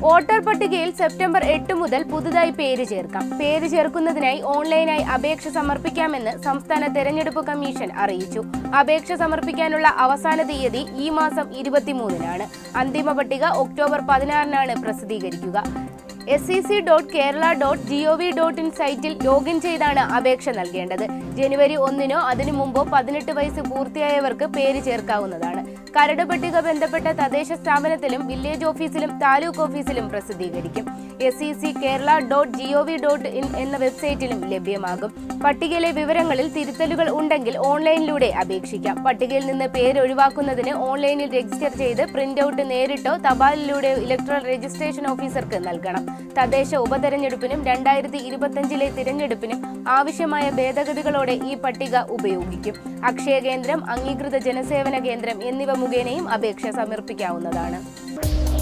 voter പട്ടികയിൽ September എട്ട് മുതൽ പുതുതായി പേര് ചേർക്കാം പേര് ചേർക്കുന്നതിനായി ഓൺലൈനായി അപേക്ഷ സമർപ്പിക്കാമെന്ന് സംസ്ഥാന തെരഞ്ഞെടുപ്പ് കമ്മീഷൻ അറിയിച്ചു അപേക്ഷ സമർപ്പിക്കാനുള്ള അവസാന തീയതി ഈ മാസം ഇരുപത്തിമൂന്നിനാണ് അന്തിമ പട്ടിക ഒക്ടോബർ പതിനാറിനാണ് പ്രസിദ്ധീകരിക്കുക S C C dot Kerala dot G O V dot in സൈറ്റിൽ ലോഗിൻ ചെയ്താണ് അപേക്ഷ നൽകേണ്ടത് ജനുവരി ഒന്നിനോ അതിനു മുമ്പോ പതിനെട്ട് വയസ്സ് പൂർത്തിയായവർക്ക് പേര് ചേർക്കാവുന്നതാണ് കരട് പട്ടിക ബന്ധപ്പെട്ട തദ്ദേശ സ്ഥാപനത്തിലും വില്ലേജ് ഓഫീസിലും താലൂക്ക് ഓഫീസിലും പ്രസിദ്ധീകരിക്കും S C C Kerala dot G O V dot in എന്ന വെബ്സൈറ്റിലും ലഭ്യമാകും പട്ടികയിലെ വിവരങ്ങളിൽ തിരുത്തലുകൾ ഉണ്ടെങ്കിൽ ഓൺലൈനിലൂടെ അപേക്ഷിക്കാം പട്ടികയിൽ നിന്ന് പേര് ഒഴിവാക്കുന്നതിന് ഓൺലൈനിൽ രജിസ്റ്റർ ചെയ്ത് പ്രിന്റ് ഔട്ട് നേരിട്ടോ തപാലിലൂടെയോ ഇലക്ട്രൽ രജിസ്ട്രേഷൻ ഓഫീസർക്ക് നൽകണം തദ്ദേശ ഉപതെരഞ്ഞെടുപ്പിനും രണ്ടായിരത്തി ഇരുപത്തിയഞ്ചിലെ തിരഞ്ഞെടുപ്പിനും ആവശ്യമായ ഭേദഗതികളോടെ ഈ പട്ടിക ഉപയോഗിക്കും അക്ഷയ കേന്ദ്രം അംഗീകൃത ജനസേവന കേന്ദ്രം എന്നിവ മുഖേനയും അപേക്ഷ സമർപ്പിക്കാവുന്നതാണ്